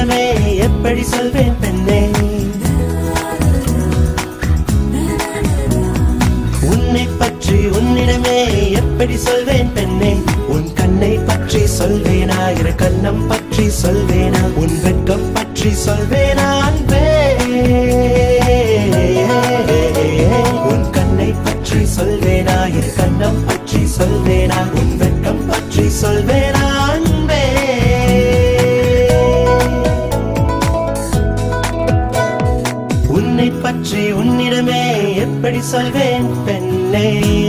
உன்னிடமே எப்படி சொல்வேன் பெண்ணே உன்னை பற்றி உன்னிடமே எப்படி சொல்வேன் பெண்ணே உன் கண்ணை பற்றி சொல்வேனா இரு கண்ணம் பற்றி சொல்வேனா உன் வெட்கம் பற்றி சொல்வேனா அன்பே உன் கண்ணை பற்றி சொல்வேனா இரு கண்ணம் பற்றி சொல்வேனா உன் வெட்கம் பற்றி சொல்வேனா அன்பே உன்னை பற்றி உன்னிடமே எப்படி சொல்வேன் பெண்ணே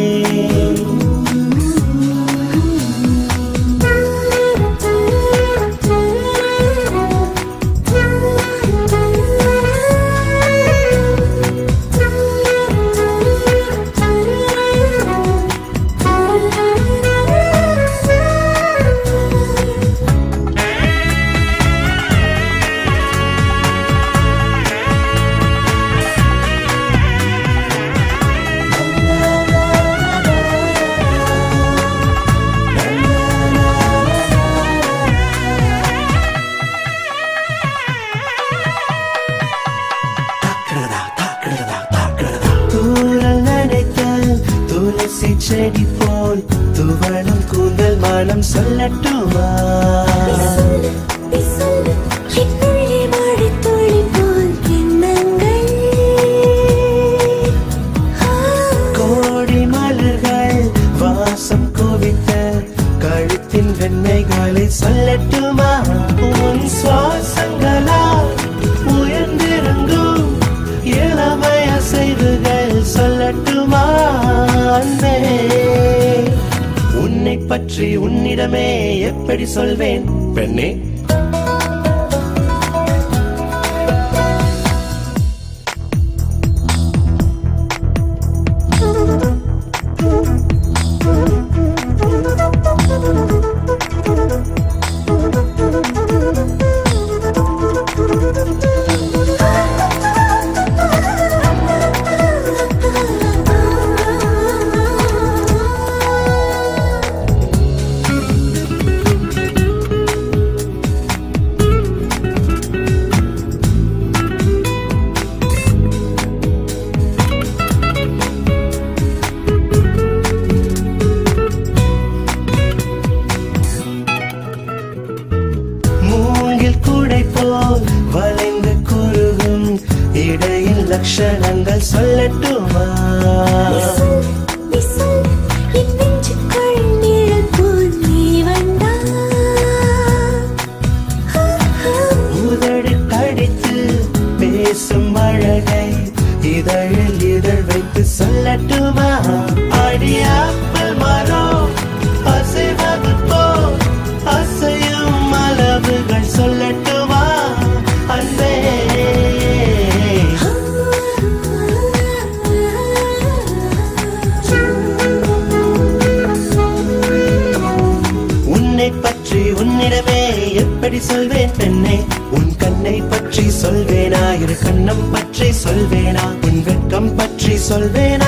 தூரல் நனைத்த துளசி செடி போல் துவளும் கூந்தல் மனம் சொல்லட்டுமா கோடி மலர்கள் வாசம் குவித்த கழுத்தின் வெண்மைகளை சொல்லட்டுமா உன் சுவாசங்களால் உயர்ந்திருங்கும் இளமை அசைவுகள் சொல்லட்டுமா அன்பே உன்னை பற்றி உன்னிடமே எப்படி சொல்வேன் பெண்ணே மூங்கில் கூடை போல் வளைந்து குறுகும் இடையில் லட்சணங்கள் சொல்லட்டுமா உதடு கடித்து பேசும் அழகை இதழில் இதழ் வைத்து சொல்லட்டுமா அடியாப்பல் மரம் அசைவது போல் அசையும் அளவுகள் சொல்லட்டுமா அன்பே உன்னை பற்றி உன்னிடமே எப்படி சொல்வேன் பெண்ணே உன் கண்ணை பற்றி சொல்வேனா இரு கண்ணம் பற்றி சொல்வேனா உன் வெட்கம் பற்றி சொல்வேனா